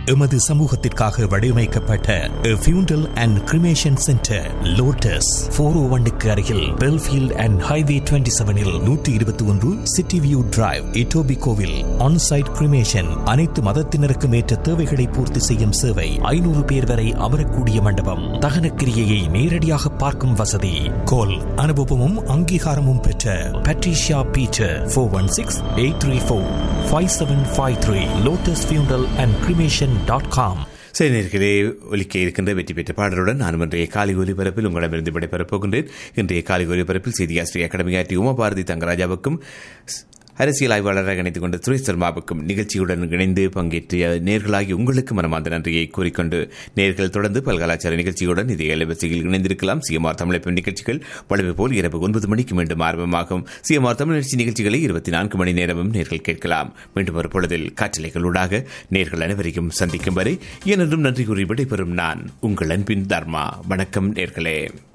எமது சமூகத்திற்காக வடிவமைக்கப்பட்ட funeral and cremation centre Lotus four O ஒன்னுக்கு அருகில் பெல்ஃபீல்ட் அண்ட் ஹைவே டுவெண்ட்டி செவனில் நூற்றி இருபத்தி ஒன்று சிட்டி வியூ டிரைவ் இட்டோபி கோவில் ஆன்சைட் கிரிமேஷன் அனைத்து மதத்தினருக்கும் ஏற்ற தேவைகளை பூர்த்தி செய்யும் சேவை ஐநூறு பேர் வரை அமரக்கூடிய மண்டபம் தகனக்கிரியையை நேரடியாக பார்க்கும் வசதி கோல் அனுபவமும் அங்கீகாரமும் பெற்ற Patricia Peter four one six eight three four five seven five three Lotus funeral and cremation dot com சரி நேர்களே ஒலிக்க இருக்கின்ற வெற்றி பெற்ற பாடலுடன் நான் இன்றைய காலை ஒலிபரப்பில் உங்களிடமிருந்து விடைபெறப் போகின்றேன் இன்றைய காலை ஒலிபரப்பில் செய்தி ஆசிரியர் அகாடமி ஆற்றி உமாபாரதி தங்கராஜாவுக்கும் அரசியல் ஆய்வாளராக இணைத்துக் கொண்ட சுரேஷ் சர்மாவுக்கும் நிகழ்ச்சியுடன் இணைந்து பங்கேற்ற நேர்களாகி உங்களுக்கு மனமார்ந்த நன்றியை கூறிக்கொண்டு நேர்கள் தொடர்ந்து பல்கலாச்சார நிகழ்ச்சியுடன் இதே அலைவரிசையில் இணைந்திருக்கலாம் சிஎம்ஆர் தமிழப்பின் நிகழ்ச்சிகள் வளமை போல் இரவு ஒன்பது மணிக்கு மீண்டும் ஆரம்பமாகும் சிஎம்ஆர் தமிழர்ச்சி நிகழ்ச்சிகளை இருபத்தி நான்கு மணி நேரமும் நேர்கள் கேட்கலாம் மீண்டும் ஒரு பொழுதில் காற்றலைகளூடாக நேர்கள் அனைவரையும் சந்திக்கும் வரை ஏனென்றும் நன்றி கூறி விடைபெறும் நான் உங்கள் அன்பின் தர்மா வணக்கம் நேர்களே